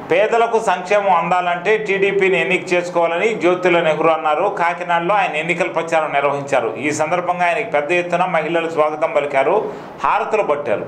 పేదలకు సంక్షేమం అందాలంటే టీడీపీని ఎన్నిక చేసుకోవాలని జ్యోతిల నెహ్రూ అన్నారు కాకినాడలో ఆయన ఎన్నికల ప్రచారం నిర్వహించారు ఈ సందర్భంగా ఆయనకి పెద్ద ఎత్తున మహిళలు స్వాగతం పలికారు హారతులు పట్టారు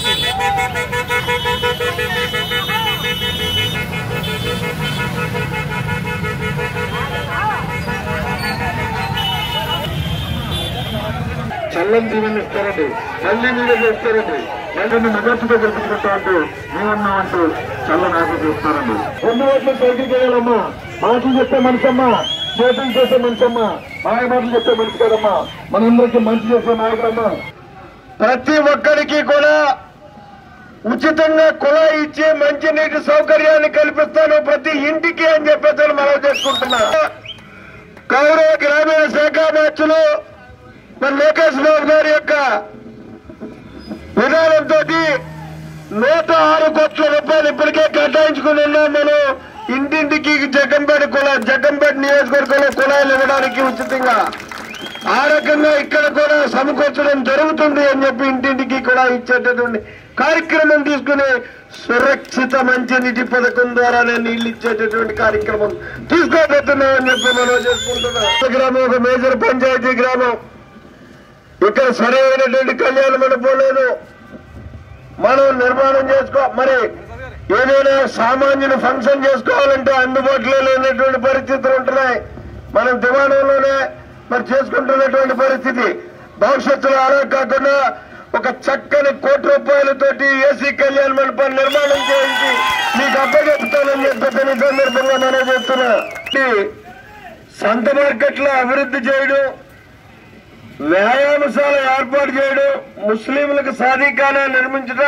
చల్లని దీవెనలు ఇస్తారండి మళ్ళీ మీద చేస్తారండి మళ్ళీ మెజార్టీతో గెలుపుకుంటా అంటూ మేమున్నామంటూ చల్లని ఆశ చూస్తారండి రెండు ఓట్లు సైకిల్ చేయాలమ్మా మాటలు చెప్తే మనిషమ్మా చేతులు చేసే మనిషమ్మా మాయ మాటలు చెప్తే మనిషి కదమ్మా మనందరికీ మంచి చేసే నాయకుడమ్మా ప్రతి ఒక్కరికి కూడా ఉచితంగా కుళాయి ఇచ్చి మంచినీటి సౌకర్యాన్ని కల్పిస్తాను ప్రతి ఇంటికి అని చెప్పేసి మనం చేసుకుంటున్నా గౌరవ గ్రామీణ శాఖ మార్చులు మరి లోకేష్ బాబు గారి యొక్క విధానంతో నూట ఆరు కోట్ల రూపాయలు ఇప్పటికే కేటాయించుకుని ఉన్నాం మనం ఇంటింటికి జగ్గంపేట కుల జగ్గంపేట నియోజకవర్గంలో కుళాయిలు ఇవ్వడానికి ఉచితంగా ఆ రకంగా ఇక్కడ కూడా సమకూర్చడం జరుగుతుంది అని చెప్పి ఇంటింటికి కూడా ఇచ్చేటటువంటి కార్యక్రమం తీసుకుని సురక్షిత మంచినీటి పథకం ద్వారానే నీళ్లు ఇచ్చేటటువంటి కార్యక్రమం తీసుకోబోతున్నాం అని చెప్పి మనం చేసుకుంటున్నాం గ్రామం ఒక మేజర్ పంచాయతీ గ్రామం ఇక్కడ సరైనటువంటి కళ్యాణ మండపం లేదు మనం నిర్మాణం చేసుకో మరి ఏదైనా సామాన్యుని ఫంక్షన్ చేసుకోవాలంటే అందుబాటులో లేనటువంటి పరిస్థితులు ఉంటున్నాయి మనం దివాణంలోనే మరి చేసుకుంటున్నటువంటి పరిస్థితి భవిష్యత్తులో అలా కాకుండా ఒక చక్కని కోటి రూపాయలతోటి ఏసీ కళ్యాణ మండపం నిర్మాణం చేయించి మీకు అప్పచెప్తానని చెప్పి ఈ సందర్భంగా మనం చెప్తున్నా ఈ సంత మార్కెట్లో అభివృద్ధి చేయడం వ్యాయామశాల ఏర్పాటు చేయడం ముస్లింలకు సాధికానా నిర్మించట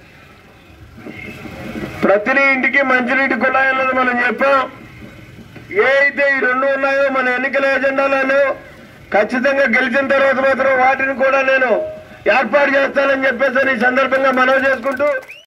ప్రతి ఇంటికి మంచినీటి కుళాయిలను మనం చెప్పాం ఏ అయితే ఈ రెండు ఉన్నాయో మన ఎన్నికల ఎజెండాలో ఖచ్చితంగా గెలిచిన తర్వాత మాత్రం వాటిని కూడా నేను ఏర్పాటు చేస్తానని చెప్పేసి ఈ సందర్భంగా మనవి చేసుకుంటూ